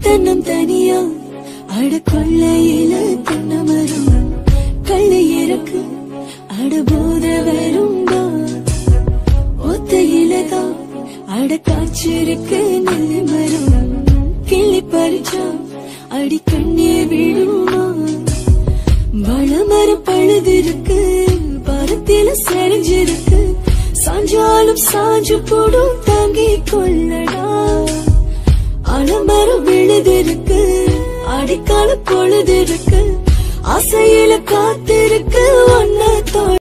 தன்னம் தனியா அட கொள்ளையில தென்னமரம் கள்ளை இறக்கு அட போத வருண்டா ஒத்தையில தான் அட காய்ச்சிருக்கு நெல்லி மரம் கிள்ளி பறிச்சா அடி கண்ணே விழுமா வளமரம் பழுதிருக்கு பருத்தில செறிஞ்சிருக்கு சாஞ்சாலும் சாஞ்சு போடும் தாங்கி கொள்ளடா அலமரம் விழுதிருக்கு அடிக்கால பொழுதிருக்கு ஆசையில காத்திருக்கு ஒன்ன தோழ